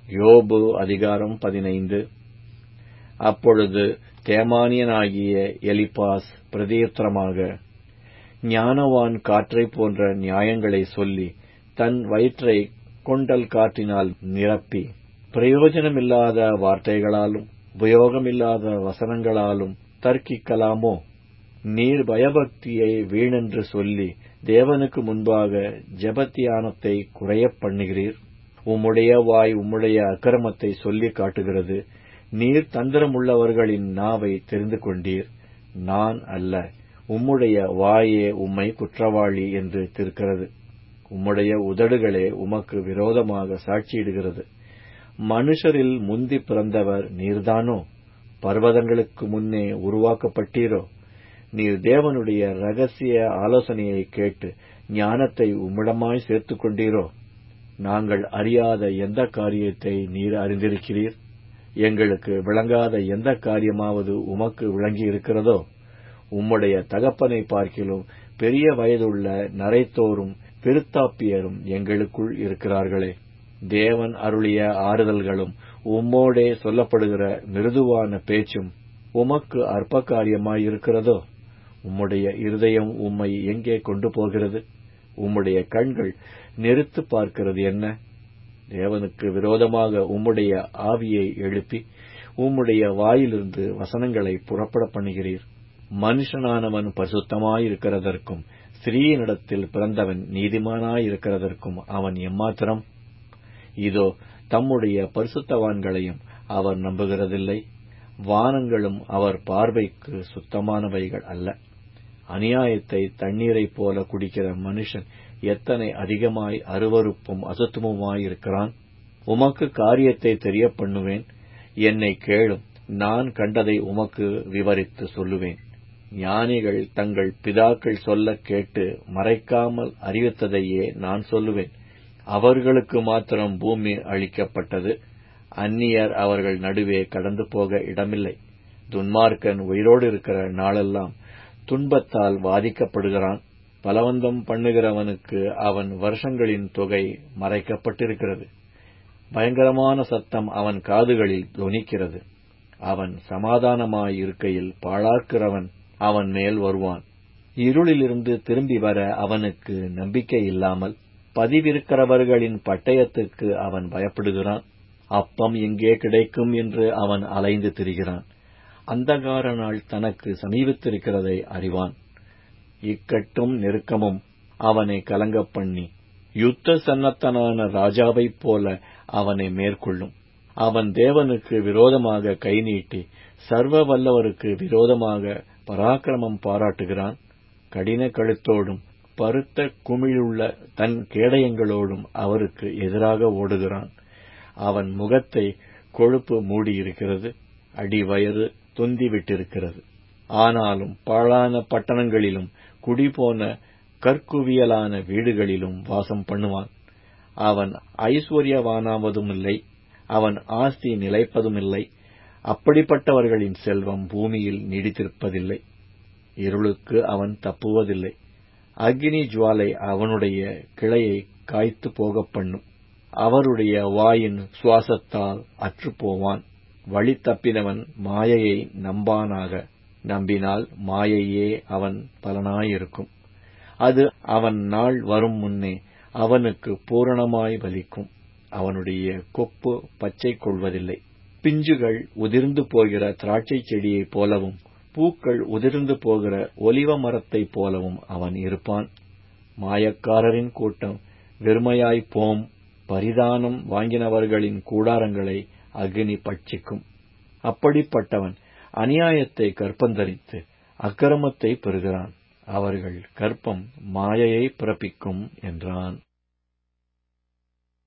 யோபு அதிகாரம் பதினைந்து அப்பொழுது தேமானியனாகிய எலிப்பாஸ் பிரதியுத்தரமாக ஞானவான் காற்றைப் போன்ற நியாயங்களை சொல்லி தன் வயிற்றை கொண்டல் காற்றினால் நிரப்பி பிரயோஜனமில்லாத வார்த்தைகளாலும் உபயோகமில்லாத வசனங்களாலும் தர்க்கிக்கலாமோ நீர் பயபக்தியை வீணென்று சொல்லி தேவனுக்கு முன்பாக ஜெபத்தியானத்தை குறையப் பண்ணுகிறீர் உம்முடைய வாய் உம்முடைய அக்கிரமத்தை சொல்லிக் காட்டுகிறது நீர் தந்திரமுள்ளவர்களின் நாவை தெரிந்து கொண்டீர் நான் அல்ல உம்முடைய வாயே உம்மை குற்றவாளி என்று திருக்கிறது உம்முடைய உதடுகளே உமக்கு விரோதமாக சாட்சியிடுகிறது மனுஷரில் முந்தி பிறந்தவர் நீர்தானோ பர்வதங்களுக்கு முன்னே உருவாக்கப்பட்டீரோ நீர் தேவனுடைய ரகசிய ஆலோசனையை கேட்டு ஞானத்தை உம்மிடமாய் சேர்த்துக் கொண்டீரோ நாங்கள் அறியாத எந்த காரியத்தை நீர் அறிந்திருக்கிறீர் எங்களுக்கு விளங்காத எந்த காரியமாவது உமக்கு விளங்கி இருக்கிறதோ உம்முடைய தகப்பனை பார்க்கிலும் பெரிய வயதுள்ள நரைத்தோரும் பெருத்தாப்பியரும் எங்களுக்குள் இருக்கிறார்களே தேவன் அருளிய ஆறுதல்களும் உம்மோடே சொல்லப்படுகிற மிருதுவான பேச்சும் உமக்கு அற்ப காரியமாயிருக்கிறதோ உம்முடைய இருதயம் உம்மை எங்கே கொண்டு போகிறது உம்முடைய கண்கள் நெருத்து பார்க்கிறது என்ன தேவனுக்கு விரோதமாக உம்முடைய ஆவியை எழுப்பி உம்முடைய வாயிலிருந்து வசனங்களை புறப்பட பண்ணுகிறீர் மனுஷனானவன் பரிசுத்தமாயிருக்கிறதற்கும் ஸ்திரீயினிடத்தில் பிறந்தவன் நீதிமானாயிருக்கிறதற்கும் அவன் எம்மாத்திரம் இதோ தம்முடைய பரிசுத்தவான்களையும் அவர் நம்புகிறதில்லை வானங்களும் அவர் பார்வைக்கு சுத்தமானவைகள் அல்ல அநியாயத்தை தண்ணீரைப் போல குடிக்கிற மனுஷன் எத்தனை அதிகமாய் அருவறுப்பும் அசுத்தமுமாயிருக்கிறான் உமக்கு காரியத்தை தெரிய பண்ணுவேன் என்னை கேளும் நான் கண்டதை உமக்கு விவரித்து சொல்லுவேன் ஞானிகள் தங்கள் பிதாக்கள் சொல்ல கேட்டு மறைக்காமல் அறிவித்ததையே நான் சொல்லுவேன் அவர்களுக்கு மாத்திரம் பூமி அளிக்கப்பட்டது அந்நியர் அவர்கள் நடுவே கடந்து போக இடமில்லை துன்மார்க்கன் உயிரோடு இருக்கிற நாளெல்லாம் துன்பத்தால் வாதிக்கப்படுகிறான் பலவந்தம் பண்ணுகிறவனுக்கு அவன் வருஷங்களின் தொகை மறைக்கப்பட்டிருக்கிறது பயங்கரமான சத்தம் அவன் காதுகளில் தொனிக்கிறது அவன் சமாதானமாயிருக்கையில் பாழாக்கிறவன் அவன் மேல் வருவான் இருளிலிருந்து திரும்பி வர அவனுக்கு நம்பிக்கை இல்லாமல் பதிவிருக்கிறவர்களின் பட்டயத்துக்கு அவன் பயப்படுகிறான் அப்பம் எங்கே கிடைக்கும் என்று அவன் அலைந்து திரிகிறான் அந்தகார நாள் தனக்கு சமீபத்திருக்கிறதை அறிவான் இக்கட்டும் நெருக்கமும் அவனை கலங்கப் பண்ணி யுத்த சன்னத்தனான ராஜாவைப் போல அவனை மேற்கொள்ளும் அவன் தேவனுக்கு விரோதமாக கை நீட்டி சர்வ வல்லவருக்கு விரோதமாக பராக்கிரமம் பாராட்டுகிறான் கடின கழுத்தோடும் பருத்த குமிழுள்ள தன் கேடயங்களோடும் அவருக்கு எதிராக ஓடுகிறான் அவன் முகத்தை கொழுப்பு மூடியிருக்கிறது அடிவயறு தொந்திவிட்டிருக்கிறது ஆனாலும் பாழான பட்டணங்களிலும் குடிபோன கற்குவியலான வீடுகளிலும் வாசம் பண்ணுவான் அவன் ஐஸ்வர்யவானாவதும் இல்லை அவன் ஆஸ்தி நிலைப்பதுமில்லை அப்படிப்பட்டவர்களின் செல்வம் பூமியில் நீடித்திருப்பதில்லை இருளுக்கு அவன் தப்புவதில்லை அக்னி ஜுவாலை அவனுடைய கிளையை காய்த்து போகப் பண்ணும் அவருடைய வாயின் சுவாசத்தால் அற்றுப்போவான் வழி தப்பினவன் மாயையை நம்பானாக நம்பினால் மாயையே அவன் பலனாயிருக்கும் அது அவன் நாள் வரும் முன்னே அவனுக்கு பூரணமாய் வலிக்கும் அவனுடைய கொப்பு பச்சை கொள்வதில்லை பிஞ்சுகள் உதிர்ந்து போகிற திராட்சைச் செடியைப் போலவும் பூக்கள் உதிர்ந்து போகிற ஒலிவ மரத்தைப் போலவும் அவன் இருப்பான் மாயக்காரரின் கூட்டம் வெறுமையாய் போம் பரிதானம் வாங்கினவர்களின் கூடாரங்களை அக்னி பட்சிக்கும் அப்படிப்பட்டவன் அநியாயத்தை கற்பந்தரித்து அக்கிரமத்தை பெறுகிறான் அவர்கள் கற்பம் மாயையை பிறப்பிக்கும் என்றான்